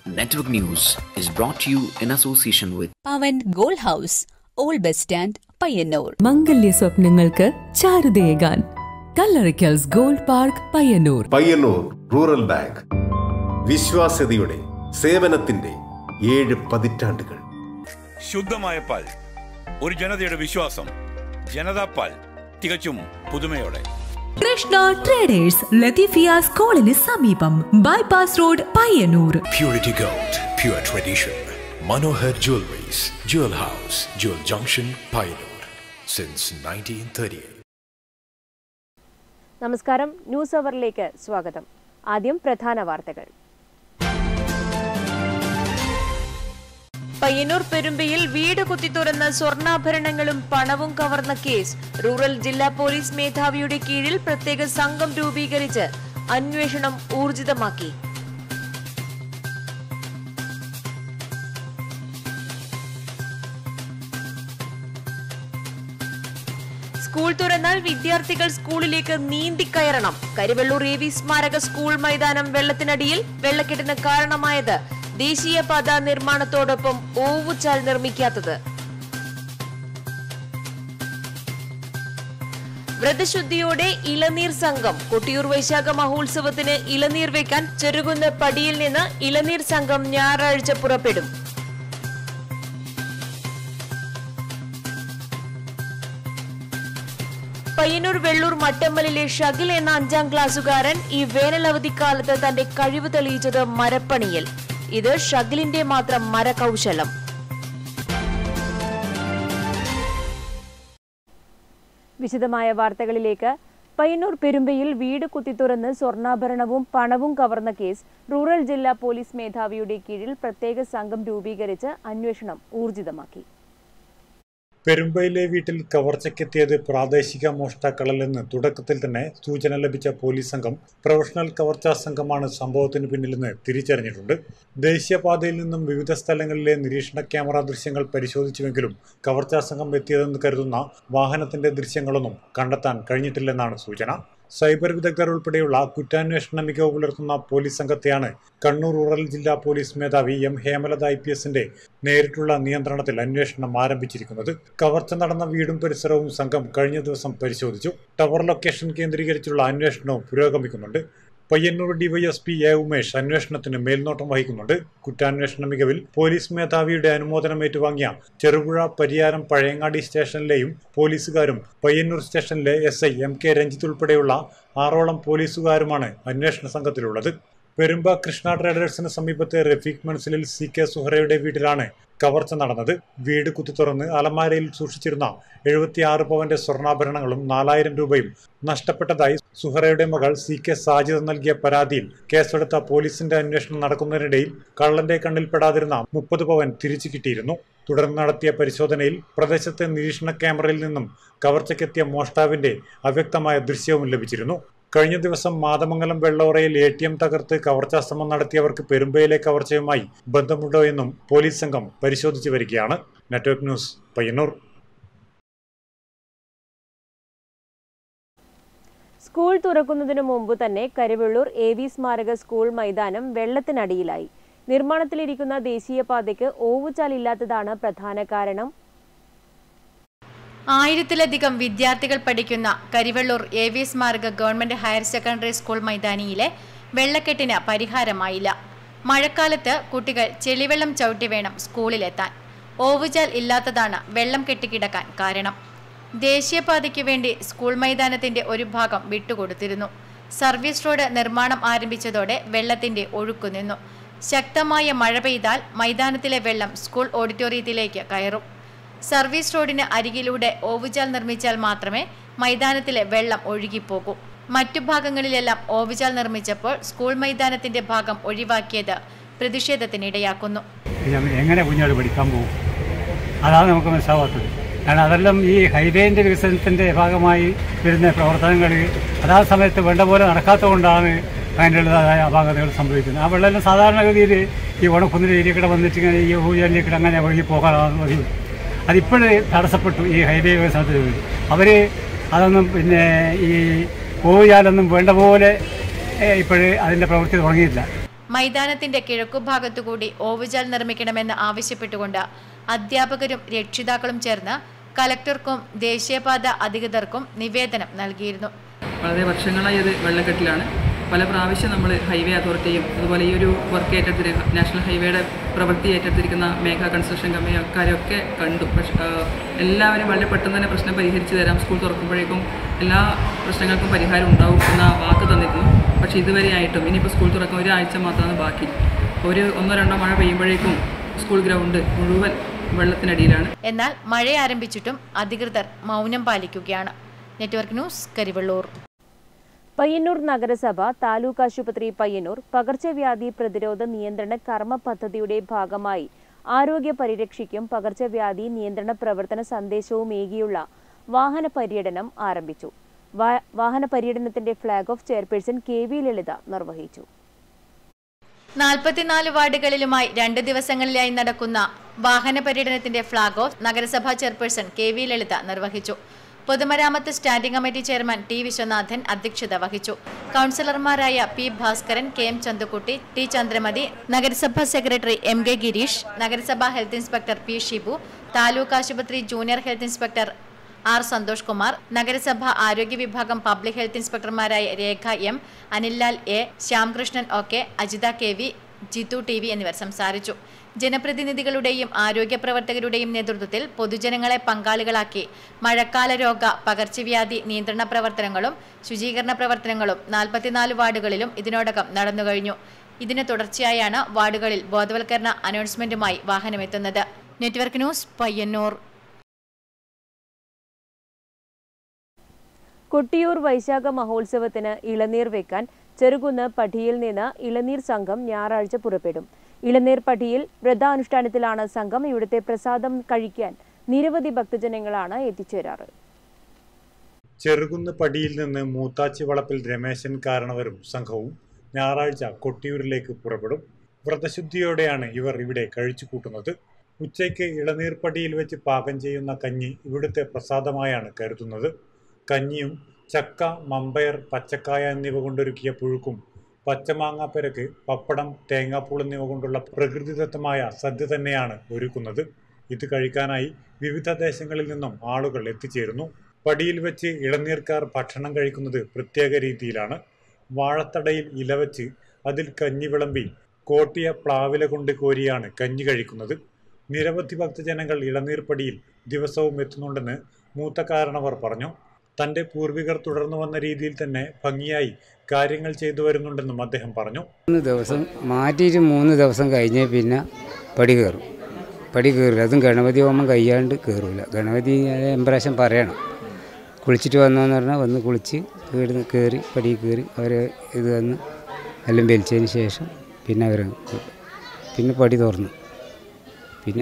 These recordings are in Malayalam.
Network News is brought to you in association with Pavan gold house old bus stand Payyanur മംഗല്യ സ്വപ്നങ്ങൾക്ക് ചാരുതയേകാൻ കല്ലറിക്കൽസ് gold park Payyanur Payyanur rural bank വിശ്വാസ്യതയുടെ സേവനത്തിന്റെ ഏഴ് പതിറ്റാണ്ടുകൾ ശുദ്ധമായ പാൽ ഒരു ജനതയുടെ വിശ്വാസം ജനതാ പാൽ തികച്ചും പുതുമയോടെ കൃഷ്ണ ട്രേഡേഴ്സ് ലത്തീഫിയ സ്കൂളിന് സമീപം bypass road Payyanur Purity Gold, pure tradition. Manohar Jewelries, Jewel House, Jewel Junction, Pioneer. Since 1938. നമസ്കാരം ന്യൂസ് അവറിലേക്ക് സ്വാഗതം ആദ്യം പ്രധാന വാർത്തകൾ പയ്യന്നൂർ പെരുമ്പയിൽ വീട് കുത്തിത്തുറന്ന് സ്വർണ്ണാഭരണങ്ങളും പണവും കവർന്ന കേസ് റൂറൽ ജില്ലാ പോലീസ് മേധാവിയുടെ കീഴിൽ പ്രത്യേക സംഘം രൂപീകരിച്ച് അന്വേഷണം ഊർജിതമാക്കി സ്കൂൾ തുറന്നാൽ വിദ്യാർത്ഥികൾ സ്കൂളിലേക്ക് നീന്തിക്കയറണം കരിവെള്ളൂർ എ വി സ്മാരക സ്കൂൾ മൈതാനം വെള്ളത്തിനടിയിൽ വെള്ളക്കെട്ടിന് കാരണമായത് ദേശീയപാത നിർമ്മാണത്തോടൊപ്പം ഓവുചാൽ നിർമ്മിക്കാത്തത് വ്രതശുദ്ധിയോടെ ഇളനീർ സംഘം കൊട്ടിയൂർ വൈശാഖ മഹോത്സവത്തിന് ഇളനീർ വെക്കാൻ ചെറുകുന്ന് പടിയിൽ നിന്ന് ഇളനീർ സംഘം ഞായറാഴ്ച പുറപ്പെടും പയ്യന്നൂർ വെള്ളൂർ മട്ടമ്മലിലെ ഷകിൽ എന്ന അഞ്ചാം ക്ലാസ്സുകാരൻ ഈ വേനൽ അവധിക്കാലത്ത് തന്റെ കഴിവ് തെളിയിച്ചത് മരപ്പണിയിൽ ഇത് ഷകിലിന്റെ മാത്രം മരകൗശലം വിശദമായ വാർത്തകളിലേക്ക് പയ്യന്നൂർ പെരുമ്പയിൽ വീട് കുത്തിത്തുറന്ന് സ്വർണ്ണാഭരണവും പണവും കവർന്ന കേസ് റൂറൽ ജില്ലാ പോലീസ് മേധാവിയുടെ കീഴിൽ പ്രത്യേക സംഘം രൂപീകരിച്ച് അന്വേഷണം ഊർജിതമാക്കി പെരുമ്പയിലെ വീട്ടിൽ കവർച്ചയ്ക്കെത്തിയത് പ്രാദേശിക മോഷ്ടാക്കളല്ലെന്ന് തുടക്കത്തിൽ തന്നെ സൂചന ലഭിച്ച പോലീസ് സംഘം പ്രൊഫഷണൽ കവർച്ചാ സംഘമാണ് സംഭവത്തിന് പിന്നിലെന്ന് തിരിച്ചറിഞ്ഞിട്ടുണ്ട് ദേശീയപാതയിൽ നിന്നും വിവിധ സ്ഥലങ്ങളിലെ നിരീക്ഷണ ക്യാമറ ദൃശ്യങ്ങൾ പരിശോധിച്ചുവെങ്കിലും കവർച്ചാ സംഘം എത്തിയതെന്ന് കരുതുന്ന വാഹനത്തിന്റെ ദൃശ്യങ്ങളൊന്നും കണ്ടെത്താൻ കഴിഞ്ഞിട്ടില്ലെന്നാണ് സൂചന സൈബർ വിദഗ്ധർ ഉൾപ്പെടെയുള്ള കുറ്റാന്വേഷണ മികവ് പുലർത്തുന്ന പോലീസ് സംഘത്തെയാണ് കണ്ണൂർ റൂറൽ ജില്ലാ പോലീസ് മേധാവി എം ഹേമലത ഐ പി എസിന്റെ നേരിട്ടുള്ള നിയന്ത്രണത്തിൽ അന്വേഷണം ആരംഭിച്ചിരിക്കുന്നത് കവർച്ച നടന്ന വീടും പരിസരവും സംഘം കഴിഞ്ഞ ദിവസം പരിശോധിച്ചു ടവർ ലൊക്കേഷൻ കേന്ദ്രീകരിച്ചുള്ള അന്വേഷണവും പുരോഗമിക്കുന്നുണ്ട് പയ്യന്നൂർ ഡിവൈഎസ്പി എ ഉമേഷ് അന്വേഷണത്തിന് മേൽനോട്ടം വഹിക്കുന്നുണ്ട് കുറ്റാന്വേഷണ മികവിൽ പോലീസ് മേധാവിയുടെ അനുമോദനം ഏറ്റുവാങ്ങിയ ചെറുപുഴ പരിയാരം പഴയങ്ങാടി സ്റ്റേഷനിലെയും പോലീസുകാരും പയ്യന്നൂർ സ്റ്റേഷനിലെ S I M K Ranjith ഉൾപ്പെടെയുള്ള ആറോളം പോലീസുകാരുമാണ് അന്വേഷണ സംഘത്തിലുള്ളത് പെരുമ്പ കൃഷ്ണ ട്രേഡേഴ്സിന് സമീപത്തെ റഫീഖ് മൻസിലിൽ സി കെ സുഹറയുടെ വീട്ടിലാണ് കവർച്ച നടന്നത് വീട് കുത്തിത്തുറന്ന് അലമാരയിൽ സൂക്ഷിച്ചിരുന്ന എഴുപത്തിയാറ് പവന്റെ സ്വർണ്ണാഭരണങ്ങളും നാലായിരം രൂപയും നഷ്ടപ്പെട്ടതായി സുഹറയുടെ മകൾ സി കെ സാജിദ് നൽകിയ പരാതിയിൽ കേസെടുത്ത പോലീസിന്റെ അന്വേഷണം നടക്കുന്നതിനിടയിൽ കള്ളന്റെ കണ്ണിൽപ്പെടാതിരുന്ന മുപ്പത് പവൻ തിരിച്ചു കിട്ടിയിരുന്നു തുടർന്ന് നടത്തിയ പരിശോധനയിൽ പ്രദേശത്തെ നിരീക്ഷണ ക്യാമറയിൽ നിന്നും കവർച്ചയ്ക്കെത്തിയ മോഷ്ടാവിന്റെ അവ്യക്തമായ ദൃശ്യവും ലഭിച്ചിരുന്നു കഴിഞ്ഞ ദിവസം മാതമംഗലം വെള്ളോറയിൽ എ ടി എം തകർത്ത് കവർച്ചാ ശ്രമം നടത്തിയവർക്ക് പെരുമ്പയിലെ കവർച്ചയുമായി ബന്ധമുണ്ടോ എന്നും പോലീസ് സംഘം പരിശോധിച്ചു വരികയാണ് നെറ്റ്വർക്ക് ന്യൂസ് പയ്യന്നൂർ സ്കൂൾ തുറക്കുന്നതിനു മുമ്പ് തന്നെ കരിവെള്ളൂർ എ വി സ്മാരക സ്കൂൾ മൈതാനം വെള്ളത്തിനടിയിലായി നിർമ്മാണത്തിലിരിക്കുന്ന ദേശീയപാതയ്ക്ക് ഓവുചാലില്ലാത്തതാണ് പ്രധാന കാരണം ആയിരത്തിലധികം വിദ്യാർത്ഥികൾ പഠിക്കുന്ന കരിവെള്ളൂർ എ വി സ്മാരക ഗവൺമെന്റ് ഹയർ സെക്കൻഡറി സ്കൂൾ മൈതാനിയിലെ വെള്ളക്കെട്ടിന് പരിഹാരമായില്ല മഴക്കാലത്ത് കുട്ടികൾ ചെളിവെള്ളം ചവിട്ടി വേണം സ്കൂളിലെത്താൻ ഓവുചാൽ ഇല്ലാത്തതാണ് വെള്ളം കെട്ടിക്കിടക്കാൻ കാരണം ദേശീയപാതയ്ക്ക് വേണ്ടി സ്കൂൾ മൈതാനത്തിന്റെ ഒരു ഭാഗം വിട്ടുകൊടുത്തിരുന്നു സർവീസ് റോഡ് നിർമ്മാണം ആരംഭിച്ചതോടെ വെള്ളത്തിന്റെ ഒഴുക്കു നിന്നു ശക്തമായ മഴ പെയ്താൽ മൈതാനത്തിലെ വെള്ളം സ്കൂൾ ഓഡിറ്റോറിയത്തിലേക്ക് കയറും സർവീസ് റോഡിന് അരികിലൂടെ ഓവുചാൽ നിർമ്മിച്ചാൽ മാത്രമേ മൈതാനത്തിലെ വെള്ളം ഒഴുകിപ്പോകൂ മറ്റു ഭാഗങ്ങളിലെല്ലാം ഓവുചാൽ നിർമ്മിച്ചപ്പോൾ സ്കൂൾ മൈതാനത്തിന്റെ ഭാഗം ഒഴിവാക്കിയത് പ്രതിഷേധത്തിനിടയാക്കുന്നു എങ്ങനെ കുഞ്ഞോട് പഠിക്കാൻ പോകും അതാണ് നമുക്ക് മനസ്സിലാവാത്തത് കാരണം അതെല്ലാം ഈ ഹൈവേൻ്റെ വികസനത്തിൻ്റെ ഭാഗമായി വരുന്ന പ്രവർത്തനങ്ങൾ അതാ സമയത്ത് വേണ്ട പോലെ നടക്കാത്തത് കൊണ്ടാണ് അതിൻ്റെതായ അപാകതകൾ സംഭവിക്കുന്നത് ആ വെള്ളം സാധാരണഗതിയിൽ ഈ ഓണക്കുന്നിൻ്റെ ഏരിയക്കൂടെ വന്നിട്ട് ഇങ്ങനെ ഈ ഊജലിലേക്കൂടെ അങ്ങനെ ഒഴുകി പോകാനാണ് മതി അതിപ്പോഴേ തടസ്സപ്പെട്ടു ഈ ഹൈവേ വികസനത്തിന് വേണ്ടി അവർ അതൊന്നും പിന്നെ ഈ ഊജാലൊന്നും വേണ്ട പോലെ ഇപ്പോഴേ അതിൻ്റെ പ്രവൃത്തി തുടങ്ങിയിട്ടില്ല മൈതാനത്തിന്റെ കിഴക്കുഭാഗത്തുകൂടി ഓവുചാൽ നിർമ്മിക്കണമെന്ന് ആവശ്യപ്പെട്ടുകൊണ്ട് അധ്യാപകരും രക്ഷിതാക്കളും ചേർന്ന് കലക്ടർക്കും ദേശീയപാത അധികൃതർക്കും നിവേദനം നൽകിയിരുന്നു വളരെ വർഷങ്ങളായി അത് വെള്ളക്കെട്ടിലാണ് പല പ്രാവശ്യം നമ്മൾ ഹൈവേ അതോറിറ്റിയും അതുപോലെ ഈ ഒരു വർക്ക് ഏറ്റെടുത്തി നാഷണൽ ഹൈവേയുടെ പ്രവൃത്തി ഏറ്റെടുത്തിരിക്കുന്ന മേഘ കൺസ്ട്രക്ഷൻ കമ്പനിക്കാരൊക്കെ കണ്ടു പക്ഷെ ആ, എല്ലാവരും വളരെ പെട്ടെന്ന് തന്നെ പ്രശ്നം പരിഹരിച്ചു തരാം സ്കൂൾ തുറക്കുമ്പോഴേക്കും എല്ലാ പ്രശ്നങ്ങൾക്കും പരിഹാരം ഉണ്ടാവും എന്ന വാക്ക് തന്നിരുന്നു പക്ഷേ ഇതുവരെയായിട്ടും ഇനിയിപ്പോൾ സ്കൂൾ തുറക്കാൻ ഒരാഴ്ച മാത്രമാണ് ബാക്കി ഒരു ഒന്നോ രണ്ടോ മഴ പെയ്യുമ്പോഴേക്കും സ്കൂൾ ഗ്രൗണ്ട് മുഴുവൻ വെള്ളത്തിനടിയിലാണ് എന്നാൽ മഴ ആരംഭിച്ചിട്ടും അധികൃതർ മൗനം പാലിക്കുകയാണ് നെറ്റ്വർക്ക് ന്യൂസ് കരിവള്ളൂർ പയ്യന്നൂർ നഗരസഭ താലൂക്ക് ആശുപത്രി പയ്യന്നൂർ പകർച്ചവ്യാധി പ്രതിരോധ നിയന്ത്രണ കർമ്മ പദ്ധതിയുടെ ഭാഗമായി ആരോഗ്യ പരിരക്ഷയ്ക്കും പകർച്ചവ്യാധി നിയന്ത്രണ പ്രവർത്തന സന്ദേശവും ഏകിയുള്ള വാഹന പര്യടനം ആരംഭിച്ചു വാ- വാഹന പര്യടനത്തിന്റെ flag off chairperson K V Lalitha നിർവഹിച്ചു നാൽപ്പത്തിനാല് വാർഡുകളിലുമായി രണ്ട് ദിവസങ്ങളിലായി നടക്കുന്ന വാഹന പര്യടനത്തിന്റെ ഫ്ളാഗ് ഓഫ് നഗരസഭാ ചെയർപേഴ്സൺ കെ വി ലളിത നിർവഹിച്ചു പൊതുമരാമത്ത് standing committee chairman T Viswanathan അധ്യക്ഷത വഹിച്ചു കൗൺസിലർമാരായ P Bhaskaran K M Chandukutty T Chandramathi നഗരസഭാ സെക്രട്ടറി എം കെ ഗിരീഷ് നഗരസഭാ health inspector P Shibu taluk ആശുപത്രി junior health inspector R Santhosh Kumar നഗരസഭ ആരോഗ്യ വിഭാഗം പബ്ലിക് ഹെൽത്ത് ഇൻസ്പെക്ടർമാരായ Rekha M Anillal A Shyamkrishnan O K Ajitha K V Jithu T V എന്നിവർ സംസാരിച്ചു ജനപ്രതിനിധികളുടെയും ആരോഗ്യ പ്രവർത്തകരുടെയും നേതൃത്വത്തിൽ പൊതുജനങ്ങളെ പങ്കാളികളാക്കി മഴക്കാല രോഗ പകർച്ചവ്യാധി നിയന്ത്രണ പ്രവർത്തനങ്ങളും ശുചീകരണ പ്രവർത്തനങ്ങളും നാൽപ്പത്തിനാല് വാർഡുകളിലും ഇതിനോടകം നടന്നുകഴിഞ്ഞു ഇതിന് തുടർച്ചയായാണ് വാർഡുകളിൽ ബോധവൽക്കരണ അനൗൺസ്മെന്റുമായി വാഹനമെത്തുന്നത് നെറ്റ്വർക്ക് ന്യൂസ് പയ്യന്നൂർ കൊട്ടിയൂർ വൈശാഖ മഹോത്സവത്തിന് ഇളനീർ വെക്കാൻ ചെറുകുന്ന് പടിയിൽ നിന്ന് ഇളനീർ സംഘം ഞായറാഴ്ച പുറപ്പെടും ഇളനീർ പടിയിൽ വ്രതാനുഷ്ഠാനത്തിലാണ് സംഘം ഇവിടുത്തെ പ്രസാദം കഴിക്കാൻ നിരവധി ഭക്തജനങ്ങളാണ് എത്തിച്ചേരാറ് ചെറുകുന്ന് പടിയിൽ നിന്ന് മൂത്താച്ചി വളപ്പിൽ രമേശൻ കാരണവരും സംഘവും ഞായറാഴ്ച കൊട്ടിയൂരിലേക്ക് പുറപ്പെടും വ്രതശുദ്ധിയോടെയാണ് ഇവർ ഇവിടെ കഴിച്ചു കൂട്ടുന്നത് ഉച്ചയ്ക്ക് ഇളനീർപ്പടിയിൽ വെച്ച് പാകം ചെയ്യുന്ന കഞ്ഞി ഇവിടുത്തെ പ്രസാദമായാണ് കരുതുന്നത് കഞ്ഞിയും ചക്ക മമ്പയർ പച്ചക്കായ എന്നിവ കൊണ്ടൊരുക്കിയ പുഴുക്കും പച്ചമാങ്ങാപ്പരക്ക് പപ്പടം തേങ്ങാപ്പൂൾ എന്നിവ കൊണ്ടുള്ള പ്രകൃതിദത്തമായ സദ്യ തന്നെയാണ് ഒരുക്കുന്നത് ഇത് കഴിക്കാനായി വിവിധ ദേശങ്ങളിൽ നിന്നും ആളുകൾ എത്തിച്ചേരുന്നു പടിയിൽ വെച്ച് ഇളനീർക്കാർ ഭക്ഷണം കഴിക്കുന്നത് പ്രത്യേക രീതിയിലാണ് വാഴത്തടയിൽ ഇല വെച്ച് അതിൽ കഞ്ഞി വിളമ്പി കോട്ടിയ പ്ലാവില കൊണ്ട് കോരിയാണ് കഞ്ഞി കഴിക്കുന്നത് നിരവധി ഭക്തജനങ്ങൾ ഇളനീർപ്പടിയിൽ ദിവസവും എത്തുന്നുണ്ടെന്ന് മൂത്ത കാരണവർ പറഞ്ഞു തന്റെ പൂർവികർ തുടർന്നു വന്ന രീതിയിൽ തന്നെ ഭംഗിയായി കാര്യങ്ങൾ ചെയ്തു വരുന്നുണ്ടെന്നും അദ്ദേഹം പറഞ്ഞു മൂന്ന് ദിവസം മാറ്റിയിട്ട് മൂന്ന് ദിവസം കഴിഞ്ഞ് പിന്നെ പടി കയറും പടി കയറില്ല അതും ഗണപതി ഹോമം കഴിയാണ്ട് കയറില്ല ഗണപതി എംപ്രാവശ്യം പറയണം കുളിച്ചിട്ട് വന്നോന്ന് പറഞ്ഞാൽ വന്ന് കുളിച്ച് കയറി കയറി പടി കയറി അവർ ഇത് വന്ന് എല്ലാം വലിച്ചതിന് ശേഷം പിന്നെ അവർ പിന്നെ പടി തുറന്നു പിന്നെ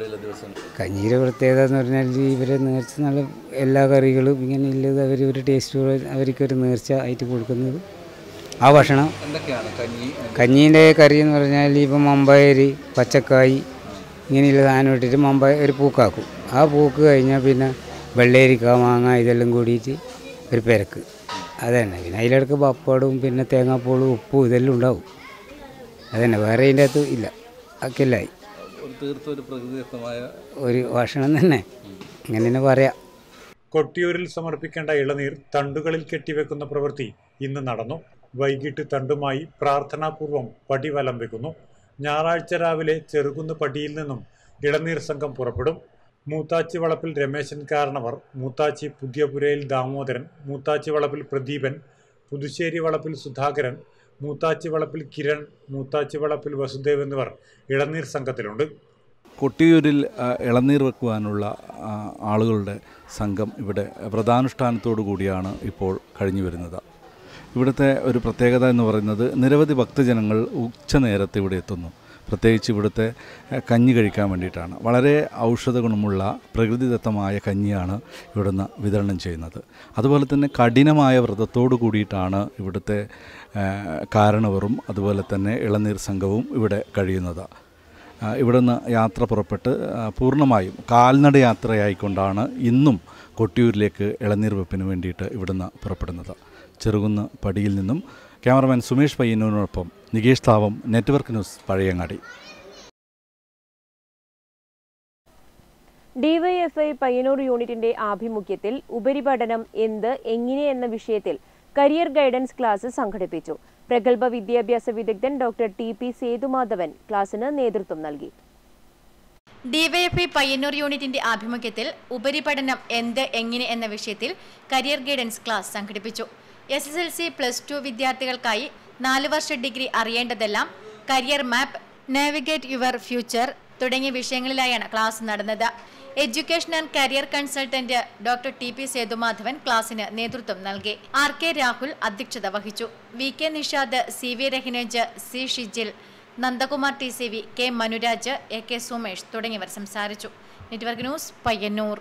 കഞ്ഞീരെ പ്രത്യേകത എന്ന് പറഞ്ഞാൽ ഇവരെ നേർച്ച നല്ല എല്ലാ കറികളും ഇങ്ങനെ ഉള്ളത് അവർ ഒരു ടേസ്റ്റ് അവർക്കൊരു നേർച്ച ആയിട്ട് കൊടുക്കുന്നത് ആ ഭക്ഷണം എന്തൊക്കെയാണ് കഞ്ഞി കഞ്ഞീൻ്റെ കറി എന്ന് പറഞ്ഞാൽ ഇപ്പം മമ്പയരി പച്ചക്കായി ഇങ്ങനെയുള്ള സാധനം ഇട്ടിട്ട് മമ്പയ ഒരു പൂക്കാക്കും ആ പൂക്ക് കഴിഞ്ഞാൽ പിന്നെ വെള്ളരിക്ക മാങ്ങ ഇതെല്ലാം കൂടിയിട്ട് ഒരു പെരക്ക് അതന്നെ പിന്നെ അതിലിടക്ക് പപ്പടവും പിന്നെ തേങ്ങാപ്പൂളും ഉപ്പും ഇതെല്ലാം ഉണ്ടാവും അതന്നെ വേറെ അതിൻ്റെ അകത്ത് ഇല്ല അക്കെല്ലായി ഒരു തീർത്തും ഒരു പ്രകൃതിദത്തമായ ഒരു ഭക്ഷണം തന്നെ അങ്ങനെ തന്നെ പറയാം കൊട്ടിയൂരിൽ സമർപ്പിക്കേണ്ട ഇളനീർ തണ്ടുകളിൽ കെട്ടിവെക്കുന്ന പ്രവൃത്തി ഇന്ന് നടന്നു വൈകിട്ട് തണ്ടുമായി പ്രാർത്ഥനാപൂർവം പടി വലം വെക്കുന്നു ഞായറാഴ്ച രാവിലെ ചെറുകുന്ന് പടിയിൽ നിന്നും ഇളനീർ സംഘം പുറപ്പെടും മൂത്താച്ചി വളപ്പിൽ രമേശൻ കാരണവർ മൂത്താച്ചി പുതിയപുരയിൽ ദാമോദരൻ മൂത്താച്ചി വളപ്പിൽ പ്രദീപൻ പുതുശ്ശേരി വളപ്പിൽ സുധാകരൻ മൂത്താച്ചി വളപ്പിൽ കിരൺ മൂത്താച്ചി വളപ്പിൽ വസുദേവ് എന്നിവർ ഇളനീർ സംഘത്തിലുണ്ട് കൊട്ടിയൂരിൽ ആ, ഇളനീർ വെക്കുവാനുള്ള ആ, ആളുകളുടെ സംഘം ഇവിടെ വ്രതാനുഷ്ഠാനത്തോടു കൂടിയാണ് ഇപ്പോൾ കഴിഞ്ഞു വരുന്നത് ഇവിടുത്തെ ഒരു പ്രത്യേകത എന്ന് പറയുന്നത് നിരവധി ഭക്തജനങ്ങൾ ഉച്ചനേരത്ത് ഇവിടെ എത്തുന്നു പ്രത്യേകിച്ച് ഇവിടുത്തെ എഹ്, കഞ്ഞി കഴിക്കാൻ വേണ്ടിയിട്ടാണ് വളരെ ഔഷധ ഗുണമുള്ള പ്രകൃതിദത്തമായ കഞ്ഞിയാണ് ഇവിടുന്ന് വിതരണം ചെയ്യുന്നത് അതുപോലെ തന്നെ കഠിനമായ വ്രതത്തോടു കൂടിയിട്ടാണ് ഇവിടുത്തെ ഏഹ്, കാരണവറും അതുപോലെ തന്നെ ഇളനീർ സംഘവും ഇവിടെ കഴിയുന്നത് ആ, ഇവിടുന്ന് യാത്ര പുറപ്പെട്ട് ആ, പൂർണ്ണമായും കാൽനട യാത്രയായിക്കൊണ്ടാണ് ഇന്നും കൊട്ടിയൂരിലേക്ക് ഇളനീർ വെപ്പിന് വേണ്ടിയിട്ട് ഇവിടുന്ന് പുറപ്പെടുന്നത് ചെറുകുന്ന് പടിയിൽ നിന്നും ക്യാമറമാൻ സുമേഷ് പയ്യന്നൂരിനൊപ്പം Nikesh Thavam network news Pazhayangadi DYFI Payyanur യൂണിറ്റിന്റെ ആഭിമുഖ്യത്തിൽ ഉപരിപഠനം എന്ത് എങ്ങനെ എന്ന വിഷയത്തിൽ കരിയർ ഗൈഡൻസ് ക്ലാസ് സംഘടിപ്പിച്ചു പ്രഗത്ഭ വിദ്യാഭ്യാസ വിദഗ്ധൻ ഡോക്ടർ ടി പി സേതുമാധവൻ ക്ലാസിന് നേതൃത്വം നൽകി ഡിവൈഎഫ്ഐ പയ്യന്നൂർ യൂണിറ്റിന്റെ ആഭിമുഖ്യത്തിൽ ഉപരിപഠനം എന്ത് എങ്ങനെ എന്ന വിഷയത്തിൽ കരിയർ ഗൈഡൻസ് ക്ലാസ് സംഘടിപ്പിച്ചു S S L C plus two വിദ്യാർത്ഥികൾക്കായി നാല് വർഷ ഡിഗ്രി അറിയേണ്ടതെല്ലാം career map navigate your future തുടങ്ങിയ വിഷയങ്ങളിലായാണ് ക്ലാസ് നടന്നത് education and career consultant doctor T P Sethumadhavan ക്ലാസിന് നേതൃത്വം നൽകി ആർ കെ രാഹുൽ അധ്യക്ഷത വഹിച്ചു V K Nishad C V Rahinaj C Shijil Nandakumar T C V K Manuraj A K Sumesh തുടങ്ങിയവർ സംസാരിച്ചു നെറ്റ്വർക്ക് ന്യൂസ് പയ്യന്നൂർ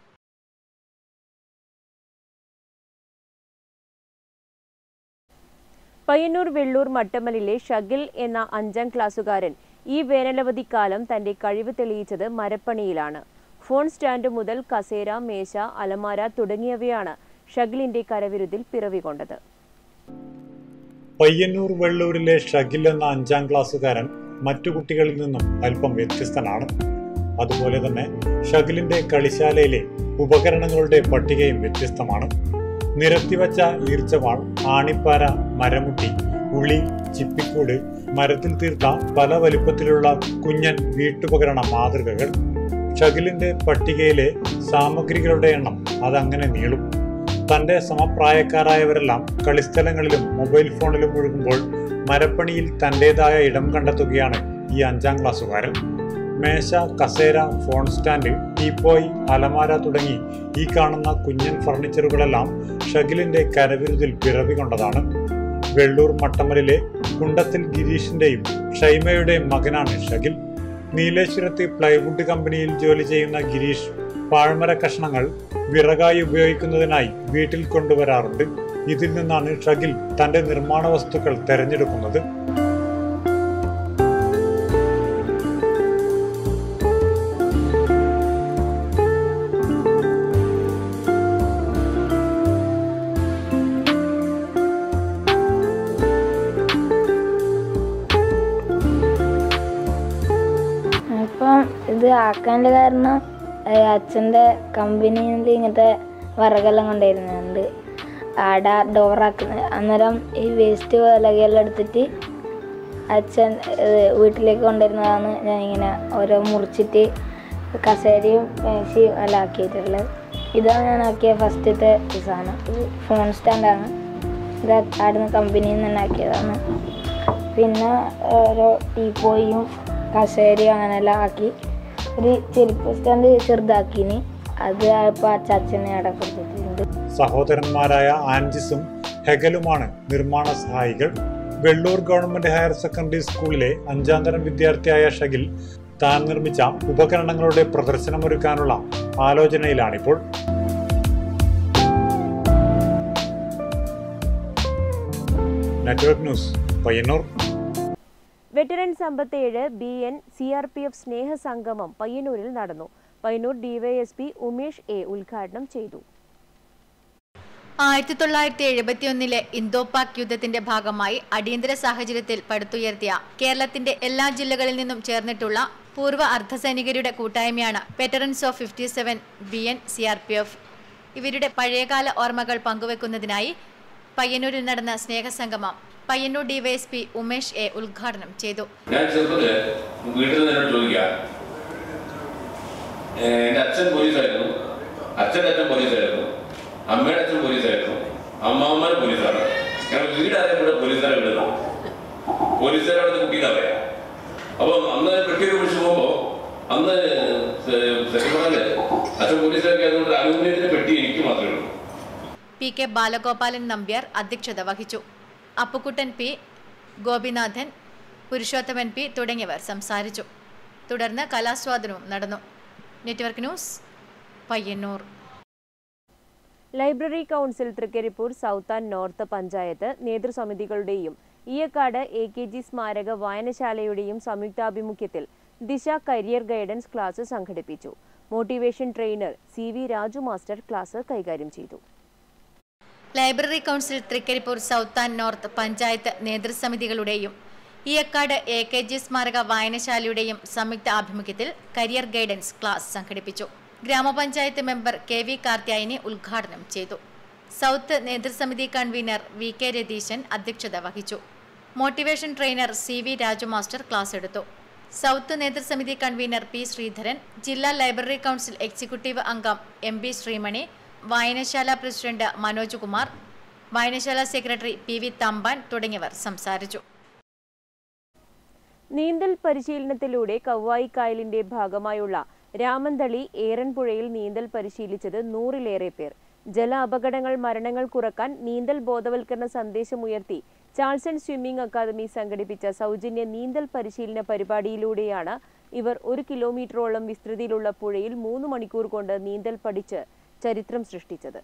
പയ്യന്നൂർ വെള്ളൂർ മട്ടമ്മലിലെ ഷഗിൽ എന്ന അഞ്ചാം ക്ലാസ്സുകാരൻ ഈ വേനലവധിക്കാലം തന്റെ കഴിവ് തെളിയിച്ചത് മരപ്പണിയിലാണ് ഫോൺ സ്റ്റാൻഡ് മുതൽ കസേര മേശ അലമാര തുടങ്ങിയവയാണ് ഷഗിലിന്റെ കരവിരുതിൽ പിറവികൊണ്ടത് പയ്യന്നൂർ വെള്ളൂരിലെ ഷഗിൽ എന്ന അഞ്ചാം ക്ലാസ്സുകാരൻ മറ്റു കുട്ടികളിൽ നിന്നും അല്പം വ്യത്യസ്തനാണ് അതുപോലെ തന്നെ ഷഗിലിന്റെ കളിശാലയിലെ ഉപകരണങ്ങളുടെ പട്ടികയും വ്യത്യസ്തമാണ് നിരത്തിവച്ച ഈർച്ചവാൾ ആണിപ്പാര മരമുട്ടി ഉളി ചിപ്പിക്കൂട് മരത്തിൽ തീർത്ത പല വലിപ്പത്തിലുള്ള കുഞ്ഞൻ വീട്ടുപകരണ മാതൃകകൾ ഷഗിലിന്റെ പട്ടികയിലെ സാമഗ്രികളുടെ എണ്ണം അതങ്ങനെ നീളും തന്റെ സമപ്രായക്കാരായവരെല്ലാം കളിസ്ഥലങ്ങളിലും മൊബൈൽ ഫോണിലും മുഴുകുമ്പോൾ മരപ്പണിയിൽ തന്റേതായ ഇടം കണ്ടെത്തുകയാണ് ഈ അഞ്ചാം ക്ലാസ്സുകാരൻ മേശ കസേര ഫോൺ സ്റ്റാൻഡ് ടീപ്പോയ് അലമാര തുടങ്ങി ഈ കാണുന്ന കുഞ്ഞൻ ഫർണിച്ചറുകളെല്ലാം ഷഗിലിന്റെ കരവിരുതിൽ പിറവി കൊണ്ടതാണ് വെള്ളൂർ മട്ടമ്മലിലെ കുണ്ടത്തിൽ ഗിരീഷിന്റെയും ഷൈമയുടെയും മകനാണ് ഷഗിൽ നീലേശ്വരത്ത് പ്ലൈവുഡ് കമ്പനിയിൽ ജോലി ചെയ്യുന്ന ഗിരീഷ് പാഴ്മര കഷ്ണങ്ങൾ വിറകായി ഉപയോഗിക്കുന്നതിനായി വീട്ടിൽ കൊണ്ടുവരാറുണ്ട് ഇതിൽ നിന്നാണ് ഷഗിൽ തന്റെ നിർമ്മാണ വസ്തുക്കൾ തെരഞ്ഞെടുക്കുന്നത് അപ്പം ഇത് ആക്കാൻ്റെ കാരണം ഏഹ് അച്ഛൻ്റെ കമ്പനിയിൽ നിന്ന് ഇങ്ങനത്തെ വിറകെല്ലാം കൊണ്ടുവരുന്നുണ്ട് ആട ഡോറാക്കുന്ന അന്നേരം ഈ വേസ്റ്റ് വിലകെല്ലാം എടുത്തിട്ട് അച്ഛൻ ഏഹ് വീട്ടിലേക്ക് കൊണ്ടുവരുന്നതാണ് ഞാൻ ഇങ്ങനെ ഓരോ മുറിച്ചിട്ട് കസേരയും മേശയും എല്ലാം ആക്കിയിട്ടുള്ളത് ഇതാണ് ഞാൻ ആക്കിയ ഫസ്റ്റത്തെ സാധനം ഇത് ഫോൺ സ്റ്റാൻഡാണ് ഇത് ആടുന്ന കമ്പനിയിൽ നിന്ന് തന്നെ ആക്കിയതാണ് പിന്നെ ഓരോ ടീപ്പോയും കസേരയും അങ്ങനെയെല്ലാം ആക്കി ഒരു ചെരുപ്പ് സ്റ്റാൻഡ് ചെറുതാക്കിനി അത് ഇപ്പോൾ അച്ചാച്ചനെ അവിടെ കൊടുത്തിട്ടുണ്ട് സഹോദരന്മാരായ ആൻജിസും ഹെഗലുമാണ് നിർമ്മാണ സഹായികൾ വെള്ളൂർ ഗവൺമെന്റ് ഹയർ സെക്കൻഡറി സ്കൂളിലെ അഞ്ചാം തരം വിദ്യാർത്ഥിയായ ഷഗിൽ താൻ നിർമ്മിച്ച ഉപകരണങ്ങളുടെ പ്രദർശനമൊരുക്കാനുള്ള ആലോചനയിലാണിപ്പോൾ നെറ്റ്വർക്ക് ന്യൂസ് പയ്യന്നൂർ വെറ്ററൻ സമ്പത്തേഴ് B N C R P F സ്നേഹ സംഗമം പയ്യന്നൂരിൽ നടന്നു പയ്യന്നൂർ ഡിവൈഎസ്പി ഉമേഷ് എ ഉദ്ഘാടനം ചെയ്തു ആയിരത്തി തൊള്ളായിരത്തി എഴുപത്തിയൊന്നിലെ ഇന്തോ പാക് യുദ്ധത്തിന്റെ ഭാഗമായി അടിയന്തര സാഹചര്യത്തിൽ പടുത്തുയർത്തിയ കേരളത്തിന്റെ എല്ലാ ജില്ലകളിൽ നിന്നും ചേർന്നിട്ടുള്ള പൂർവ്വ അർദ്ധസൈനികരുടെ കൂട്ടായ്മയാണ് veterans of fifty seven B N C R P F ഇവരുടെ പഴയകാല ഓർമ്മകൾ പങ്കുവെക്കുന്നതിനായി പയ്യന്നൂരിൽ നടന്ന സ്നേഹസംഗമം പയ്യന്നൂർ ഡിവൈഎസ്പി ഉമേഷ് എ ഉദ്ഘാടനം ചെയ്തു ഞാൻ ചെറുപ്പത്തില് വീട്ടിൽ നിന്ന് എന്നോട് ചോദിക്കാം ഏഹ് എൻ്റെ അച്ഛൻ പോലീസായിരുന്നു അച്ഛൻ്റെ അച്ഛൻ പോലീസായിരുന്നു അമ്മയുടെ അച്ഛൻ പോലീസായിരുന്നു അമ്മാവന്മാർ പോലീസാണ് കാരണം വീട് അറിയപ്പെട്ട പോലീസുകാരെ വിടുന്നു പോലീസുകാരെ അവിടുത്തെ കുട്ടീനെ അറിയാം അപ്പം അന്ന് പെട്ടിയൊക്കെ പിടിച്ചു പോകുമ്പോൾ അന്ന് സത്യം പറഞ്ഞാല് അച്ഛൻ പോലീസുകാരൊക്കെ അതുകൊണ്ട് അലൂമിനിയത്തിന്റെ പെട്ടി എനിക്ക് മാത്രമേ ഉള്ളൂ പി കെ ബാലഗോപാലൻ നമ്പ്യാർ അധ്യക്ഷത വഹിച്ചു അപ്പുക്കുട്ടൻ പി ഗോപിനാഥൻ പുരുഷോത്തമൻ പി തുടങ്ങിയവർ സംസാരിച്ചു തുടർന്ന് കലാസ്വാദനവും നടന്നു network news Payyanur library council Trikaripur south and north panchayat നേതൃസമിതികളുടെയും ഈയക്കാട് എ കെ ജി സ്മാരക വായനശാലയുടെയും സംയുക്താഭിമുഖ്യത്തിൽ ദിശ കരിയർ ഗൈഡൻസ് ക്ലാസ് സംഘടിപ്പിച്ചു motivation trainer C V Raju master class കൈകാര്യം ചെയ്തു library council Trikaripur south and north panchayat നേതൃസമിതികളുടെയും ഈയക്കാട് എ കെ ജി സ്മാരക വായനശാലയുടെയും സംയുക്ത ആഭിമുഖ്യത്തിൽ കരിയർ ഗൈഡൻസ് ക്ലാസ് സംഘടിപ്പിച്ചു ഗ്രാമപഞ്ചായത്ത് മെമ്പർ കെ വി കാർത്യായനി ഉദ്ഘാടനം ചെയ്തു സൗത്ത് നേതൃസമിതി കൺവീനർ വി കെ രതീശൻ അധ്യക്ഷത വഹിച്ചു motivation trainer C V Raju master class എടുത്തു സൗത്ത് നേതൃസമിതി കൺവീനർ പി ശ്രീധരൻ ജില്ലാ ലൈബ്രറി കൗൺസിൽ എക്സിക്യൂട്ടീവ് അംഗം എം ബി ശ്രീമണി വായനശാല പ്രസിഡന്റ് മനോജ് കുമാർ വായനശാല സെക്രട്ടറി പി വി തമ്പാൻ തുടങ്ങിയവർ സംസാരിച്ചു നീന്തൽ പരിശീലനത്തിലൂടെ കവ്വായിക്കായലിന്റെ ഭാഗമായുള്ള രാമന്തളി ഏറൻപുഴയിൽ നീന്തൽ പരിശീലിച്ചത് നൂറിലേറെ പേർ ജല അപകടങ്ങൾ മരണങ്ങൾ കുറക്കാൻ നീന്തൽ ബോധവൽക്കരണ സന്ദേശമുയർത്തി ചാൾസൺ സ്വിമ്മിംഗ് അക്കാദമി സംഘടിപ്പിച്ച സൗജന്യ നീന്തൽ പരിശീലന പരിപാടിയിലൂടെയാണ് ഇവർ ഒരു കിലോമീറ്ററോളം വിസ്തൃതിയിലുള്ള പുഴയിൽ മൂന്ന് മണിക്കൂർ കൊണ്ട് നീന്തൽ പഠിച്ച് ചരിത്രം സൃഷ്ടിച്ചത്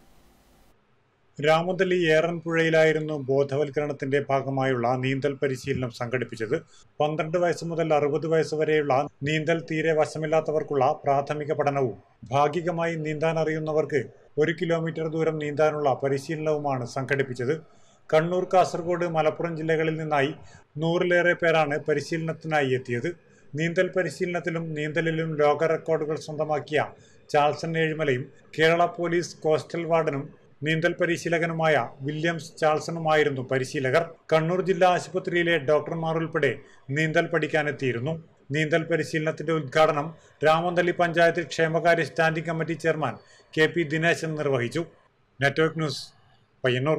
രാമതലി ഏറൻപുഴയിലായിരുന്നു ബോധവൽക്കരണത്തിന്റെ ഭാഗമായുള്ള നീന്തൽ പരിശീലനം സംഘടിപ്പിച്ചത് പന്ത്രണ്ട് വയസ്സ് മുതൽ അറുപത് വയസ്സ് വരെയുള്ള നീന്തൽ തീരെ വശമില്ലാത്തവർക്കുള്ള പ്രാഥമിക പഠനവും ഭാഗികമായി നീന്താൻ അറിയുന്നവർക്ക് ഒരു കിലോമീറ്റർ ദൂരം നീന്താനുള്ള പരിശീലനവുമാണ് സംഘടിപ്പിച്ചത് കണ്ണൂർ കാസർഗോഡ് മലപ്പുറം ജില്ലകളിൽ നിന്നായി നൂറിലേറെ പേരാണ് പരിശീലനത്തിനായി എത്തിയത് നീന്തൽ പരിശീലനത്തിലും നീന്തലിലും ലോക റെക്കോർഡുകൾ സ്വന്തമാക്കിയ ചാൾസൺ ഏഴുമലയും കേരള പോലീസ് കോസ്റ്റൽ വാർഡനും നീന്തൽ പരിശീലകനുമായ വില്യംസ് ചാൾസണുമായിരുന്നു പരിശീലകർ കണ്ണൂർ ജില്ലാ ആശുപത്രിയിലെ ഡോക്ടർമാർ ഉൾപ്പെടെ നീന്തൽ പഠിക്കാനെത്തിയിരുന്നു നീന്തൽ പരിശീലനത്തിന്റെ ഉദ്ഘാടനം രാമന്തളി പഞ്ചായത്ത് ക്ഷേമകാര്യ standing committee chairman K P Dineshan നിർവഹിച്ചു നെറ്റ്വർക്ക് ന്യൂസ് പയ്യന്നൂർ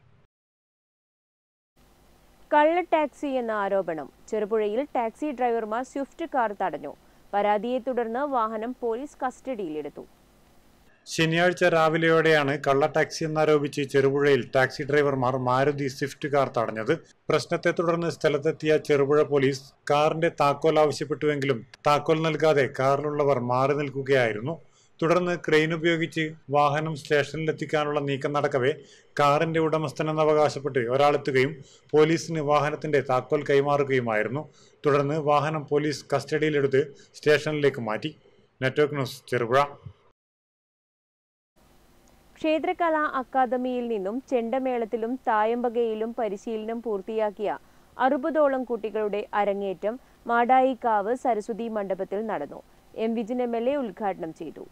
കള്ള ടാക്സി എന്ന ആരോപണം ചെറുപുഴയിൽ ടാക്സി ഡ്രൈവർമാർ സ്വിഫ്റ്റ് കാർ തടഞ്ഞു പരാതിയെ തുടർന്ന് വാഹനം പോലീസ് കസ്റ്റഡിയിലെടുത്തു ശനിയാഴ്ച രാവിലെയോടെയാണ് കള്ള ടാക്സി എന്നാരോപിച്ച് ചെറുപുഴയിൽ ടാക്സി ഡ്രൈവർമാർ മാരുതി സ്വിഫ്റ്റ് കാർ തടഞ്ഞത് പ്രശ്നത്തെ തുടർന്ന് സ്ഥലത്തെത്തിയ ചെറുപുഴ പോലീസ് കാറിന്റെ താക്കോൽ ആവശ്യപ്പെട്ടുവെങ്കിലും താക്കോൽ നൽകാതെ കാറിലുള്ളവർ മാറി നിൽക്കുകയായിരുന്നു തുടർന്ന് ക്രെയിൻ ഉപയോഗിച്ച് വാഹനം സ്റ്റേഷനിലെത്തിക്കാനുള്ള നീക്കം നടക്കവേ കാറിന്റെ ഉടമസ്ഥനെന്ന് അവകാശപ്പെട്ട് ഒരാളെത്തുകയും പോലീസിന് വാഹനത്തിന്റെ താക്കോൽ കൈമാറുകയുമായിരുന്നു തുടർന്ന് വാഹനം പോലീസ് കസ്റ്റഡിയിലെടുത്ത് സ്റ്റേഷനിലേക്ക് മാറ്റി നെറ്റ്വർക്ക് ന്യൂസ് ചെറുപുഴ ക്ഷേത്രകലാ അക്കാദമിയിൽ നിന്നും ചെണ്ടമേളത്തിലും തായമ്പകയിലും പരിശീലനം പൂർത്തിയാക്കിയ അറുപതോളം കുട്ടികളുടെ അരങ്ങേറ്റം മാടായിക്കാവ് സരസ്വതി മണ്ഡപത്തിൽ നടന്നു M Vijin M L A ഉദ്ഘാടനം ചെയ്തു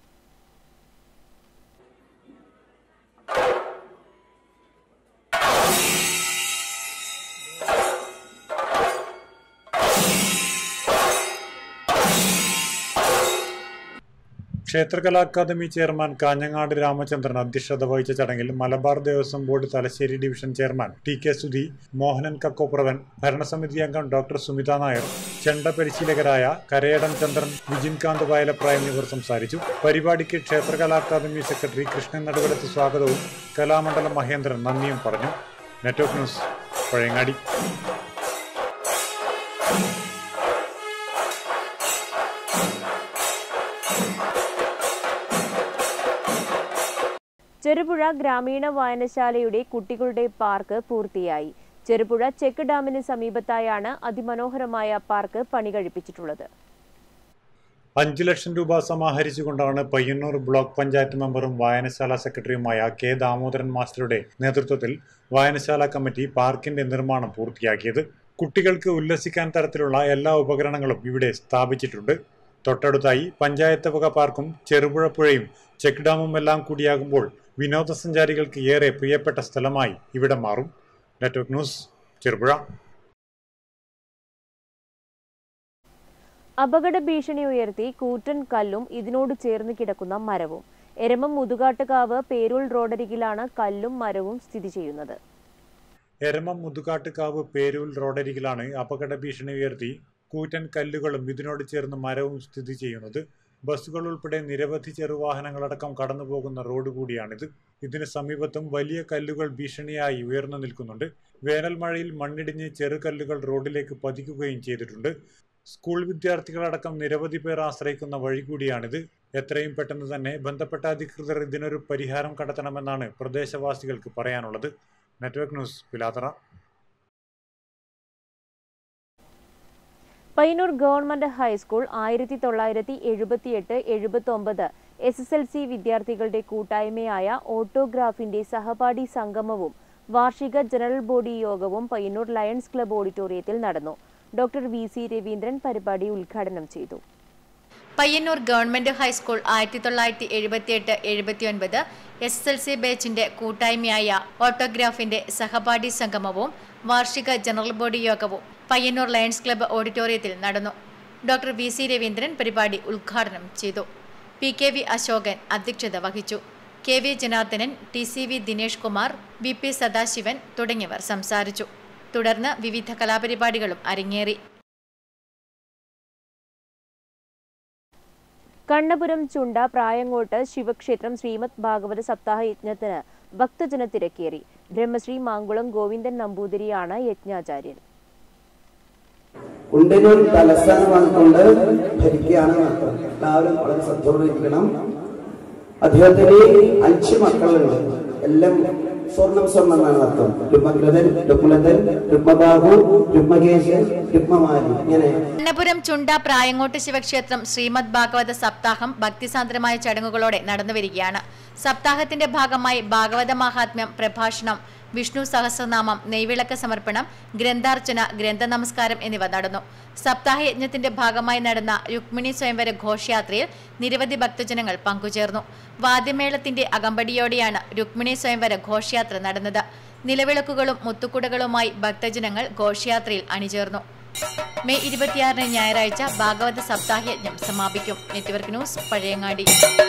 ക്ഷേത്രകലാ അക്കാദമി ചെയർമാൻ കാഞ്ഞങ്ങാട് രാമചന്ദ്രൻ അധ്യക്ഷത വഹിച്ച ചടങ്ങിൽ Malabar Devaswom board Thalassery division chairman T K Sudhi Mohanan Kakkopravan ഭരണസമിതി അംഗം ഡോക്ടർ സുമിത നായർ ചെണ്ട പരിശീലകരായ കരയടം ചന്ദ്രൻ വിജിൻകാന്ത് വയലപ്ര എന്നിവർ സംസാരിച്ചു പരിപാടിക്ക് ക്ഷേത്രകലാ അക്കാദമി സെക്രട്ടറി കൃഷ്ണൻ നടുവലത്ത് സ്വാഗതവും കലാമണ്ഡലം മഹേന്ദ്രൻ നന്ദിയും പറഞ്ഞു നെറ്റ്വർക്ക് ന്യൂസ് പഴയങ്ങാടി ചെറുപുഴ ഗ്രാമീണ വായനശാലയുടെ കുട്ടികളുടെ പാർക്ക് പൂർത്തിയായി ചെറുപുഴ ചെക്ക് ഡാമിന് സമീപത്തായാണ് അതിമനോഹരമായ പാർക്ക് പണി കഴിപ്പിച്ചിട്ടുള്ളത് അഞ്ചു ലക്ഷം രൂപ സമാഹരിച്ചുകൊണ്ടാണ് പയ്യന്നൂർ ബ്ലോക്ക് പഞ്ചായത്ത് മെമ്പറും വായനശാല സെക്രട്ടറിയുമായ കെ ദാമോദരൻ മാസ്റ്ററുടെ നേതൃത്വത്തിൽ വായനശാല കമ്മിറ്റി പാർക്കിന്റെ നിർമ്മാണം പൂർത്തിയാക്കിയത് കുട്ടികൾക്ക് ഉല്ലസിക്കാൻ തരത്തിലുള്ള എല്ലാ ഉപകരണങ്ങളും ഇവിടെ സ്ഥാപിച്ചിട്ടുണ്ട് തൊട്ടടുത്തായി പഞ്ചായത്ത് വക പാർക്കും ചെറുപുഴ പുഴയും ചെക്ക് ഡാമും എല്ലാം കൂടിയാകുമ്പോൾ വിനോദസഞ്ചാരികൾക്ക് ഏറെ പ്രിയപ്പെട്ട സ്ഥലമായി ഇവിടെ മാറും നെറ്റ്വർക്ക് ന്യൂസ് ചെറുപുഴ അപകട ഭീഷണി ഉയർത്തി കൂറ്റൻ കല്ലും ഇതിനോട് ചേർന്ന് കിടക്കുന്ന മരവും എരമം മുതുകാട്ടുകാവ് പേരൂൾ റോഡരികിലാണ് കല്ലും മരവും സ്ഥിതി ചെയ്യുന്നത് എരമം മുതുകാട്ടുകാവ് പേരൂൽ റോഡരികിലാണ് അപകട ഭീഷണി ഉയർത്തി കൂറ്റൻ കല്ലുകളും ഇതിനോട് ചേർന്ന് മരവും സ്ഥിതി ചെയ്യുന്നത് ബസ്സുകൾ ഉൾപ്പെടെ നിരവധി ചെറുവാഹനങ്ങളടക്കം കടന്നുപോകുന്ന റോഡ് കൂടിയാണിത് ഇതിന് സമീപത്തും വലിയ കല്ലുകൾ ഭീഷണിയായി ഉയർന്നു നിൽക്കുന്നുണ്ട് വേനൽ മഴയിൽ മണ്ണിടിഞ്ഞ് ചെറുകല്ലുകൾ റോഡിലേക്ക് പതിക്കുകയും ചെയ്തിട്ടുണ്ട് സ്കൂൾ വിദ്യാർത്ഥികളടക്കം നിരവധി പേർ ആശ്രയിക്കുന്ന വഴി കൂടിയാണിത് എത്രയും പെട്ടെന്ന് തന്നെ ബന്ധപ്പെട്ട അധികൃതർ ഇതിനൊരു പരിഹാരം കണ്ടെത്തണമെന്നാണ് പ്രദേശവാസികൾക്ക് പറയാനുള്ളത് network news Pilathara Payyanur government high school ആയിരത്തി തൊള്ളായിരത്തി എഴുപത്തിയെട്ട് എഴുപത്തി ഒമ്പത് എസ് എസ് എൽ സി വിദ്യാർത്ഥികളുടെ കൂട്ടായ്മയായ ഓട്ടോഗ്രാഫിന്റെ സഹപാഠി സംഗമവും വാർഷിക ജനറൽ ബോഡി യോഗവും പയ്യന്നൂർ ലയൺസ് ക്ലബ്ബ് ഓഡിറ്റോറിയത്തിൽ നടന്നു ഡോക്ടർ വി സി രവീന്ദ്രൻ പരിപാടി ഉദ്ഘാടനം ചെയ്തു പയ്യന്നൂർ ഗവൺമെന്റ് ഹൈസ്കൂൾ ആയിരത്തി തൊള്ളായിരത്തി എഴുപത്തിയെട്ട് എഴുപത്തിയൊൻപത് എസ് എസ് എൽ സി ബാച്ചിന്റെ കൂട്ടായ്മയായ ഓട്ടോഗ്രാഫിന്റെ സഹപാഠി സംഗമവും വാർഷിക ജനറൽ ബോഡി യോഗവും പയ്യന്നൂർ ലയൺസ് ക്ലബ്ബ് ഓഡിറ്റോറിയത്തിൽ നടന്നു ഡോക്ടർ വി സി രവീന്ദ്രൻ പരിപാടി ഉദ്ഘാടനം ചെയ്തു പി കെ വി അശോകൻ അധ്യക്ഷത വഹിച്ചു K V Janardhanan T C V Dinesh Kumar V P Sadasivan തുടങ്ങിയവർ സംസാരിച്ചു തുടർന്ന് വിവിധ കലാപരിപാടികളും അരങ്ങേറി കണ്ണപുരം ചുണ്ട പ്രായങ്ങോട്ട് ശിവക്ഷേത്രം ശ്രീമദ് ഭാഗവത സപ്താഹ യജ്ഞത്തിന് ഭക്തജന തിരക്കേറി ബ്രഹ്മശ്രീ മാങ്കുളം ഗോവിന്ദൻ നമ്പൂതിരിയാണ് യജ്ഞാചാര്യൻ കുണ്ടനൂർ തലസ്ഥാനമായിക്കൊണ്ട് ഭരിക്കുകയാണ് നടത്തുന്നത് എല്ലാവരും വളരെ ശ്രദ്ധയോടെയിരിക്കണം അദ്ദേഹത്തിന് അഞ്ച് മക്കളുണ്ട് എല്ലാം സ്വർണം സ്വർണം എന്നാണ് അർത്ഥം രുക്മഗ്രതൻ രുക്മലതൻ രുക്മബാഹു രുക്മകേശൻ രുക്മമാലി ഇങ്ങനെ കണ്ണപുരം ചുണ്ട പ്രായങ്ങോട്ട് ശിവക്ഷേത്രം ശ്രീമദ് ഭാഗവത സപ്താഹം ഭക്തിസാന്ദ്രമായ ചടങ്ങുകളോടെ നടന്നുവരികയാണ് സപ്താഹത്തിന്റെ ഭാഗമായി ഭാഗവത മഹാത്മ്യം പ്രഭാഷണം വിഷ്ണു സഹസ്രനാമം നെയ്വിളക്ക് സമർപ്പണം ഗ്രന്ഥാർച്ചന ഗ്രന്ഥ നമസ്കാരം എന്നിവ നടന്നു സപ്താഹ യജ്ഞത്തിന്റെ ഭാഗമായി നടന്ന രുക്മിണി സ്വയംവര ഘോഷയാത്രയിൽ നിരവധി ഭക്തജനങ്ങൾ പങ്കുചേർന്നു വാദ്യമേളത്തിന്റെ അകമ്പടിയോടെയാണ് രുക്മിണി സ്വയംവര ഘോഷയാത്ര നടന്നത് നിലവിളക്കുകളും മുത്തുക്കുടകളുമായി ഭക്തജനങ്ങൾ ഘോഷയാത്രയിൽ അണിചേർന്നു മെയ് ഇരുപത്തിയാറിന് ഞായറാഴ്ച ഭാഗവത സപ്താഹ യജ്ഞം സമാപിക്കും network news Pazhayangadi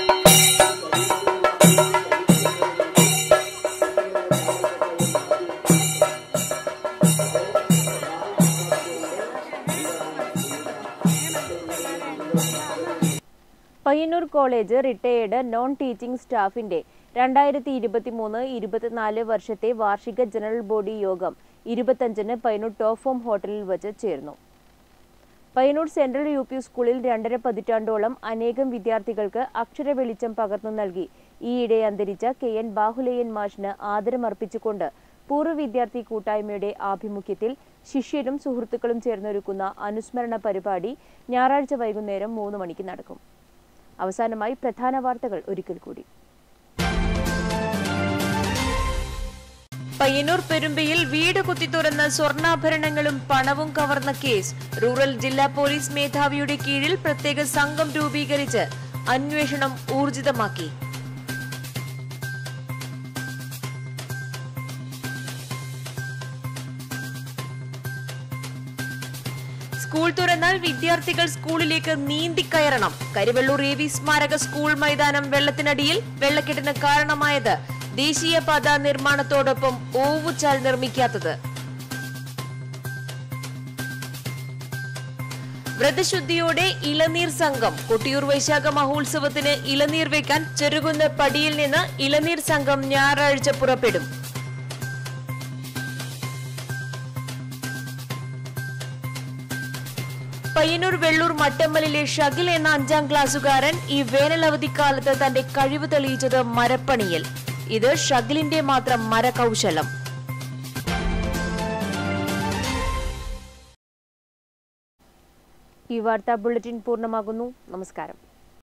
Payyanur college retired non teaching സ്റ്റാഫിന്റെ രണ്ടായിരത്തി ഇരുപത്തിമൂന്ന് ഇരുപത്തിനാല് വർഷത്തെ വാർഷിക ജനറൽ ബോഡി യോഗം ഇരുപത്തഞ്ചിന് പയ്യന്നൂർ ടോപ്പ് ഫോം ഹോട്ടലിൽ വച്ച് ചേർന്നു പയ്യന്നൂർ സെൻട്രൽ യു പി സ്കൂളിൽ രണ്ടര പതിറ്റാണ്ടോളം അനേകം വിദ്യാർത്ഥികൾക്ക് അക്ഷര വെളിച്ചം പകർന്നു നൽകി ഈയിടെ അന്തരിച്ച കെ എൻ ബാഹുലയൻ മാഷിന് ആദരമർപ്പിച്ചുകൊണ്ട് പൂർവ്വ വിദ്യാർത്ഥി കൂട്ടായ്മയുടെ ആഭിമുഖ്യത്തിൽ ശിഷ്യരും സുഹൃത്തുക്കളും ചേർന്നൊരുക്കുന്ന അനുസ്മരണ പരിപാടി ഞായറാഴ്ച വൈകുന്നേരം മൂന്ന് മണിക്ക് നടക്കും അവസാനമായി പ്രധാന വാർത്തകൾ ഒരിക്കൽ കൂടി പയ്യന്നൂർ പെരുമ്പയിൽ വീട് കുത്തിത്തുറന്ന് സ്വർണ്ണാഭരണങ്ങളും പണവും കവർന്ന കേസ് റൂറൽ ജില്ലാ പോലീസ് മേധാവിയുടെ കീഴിൽ പ്രത്യേക സംഘം രൂപീകരിച്ച് അന്വേഷണം ഊർജിതമാക്കി സ്കൂൾ തുറന്നാൽ വിദ്യാർത്ഥികൾ സ്കൂളിലേക്ക് നീന്തിക്കയറണം കരിവെള്ളൂർ എ വി സ്മാരക സ്കൂൾ മൈതാനം വെള്ളത്തിനടിയിൽ വെള്ളക്കെട്ടിന് കാരണമായത് ദേശീയപാത നിർമ്മാണത്തോടൊപ്പം ഓവുചാൽ നിർമ്മിക്കാത്തത് വ്രതശുദ്ധിയോടെ ഇളനീർ സംഘം കൊട്ടിയൂർ വൈശാഖ മഹോത്സവത്തിന് ഇളനീർ വെക്കാൻ ചെറുകുന്ന് പടിയിൽ നിന്ന് ഇളനീർ സംഘം ഞായറാഴ്ച പുറപ്പെടും പയ്യന്നൂർ വെള്ളൂർ മട്ടമ്മലിലെ ഷകിൽ എന്ന അഞ്ചാം ക്ലാസ്സുകാരൻ ഈ വേനൽ അവധിക്കാലത്ത് തന്റെ കഴിവ് തെളിയിച്ചത് മരപ്പണിയിൽ ഇത് ഷകിലിന്റെ മാത്രം മരകൗശലം ഈ വാർത്താ ബുള്ളറ്റിൻ പൂർണ്ണമാകുന്നു നമസ്കാരം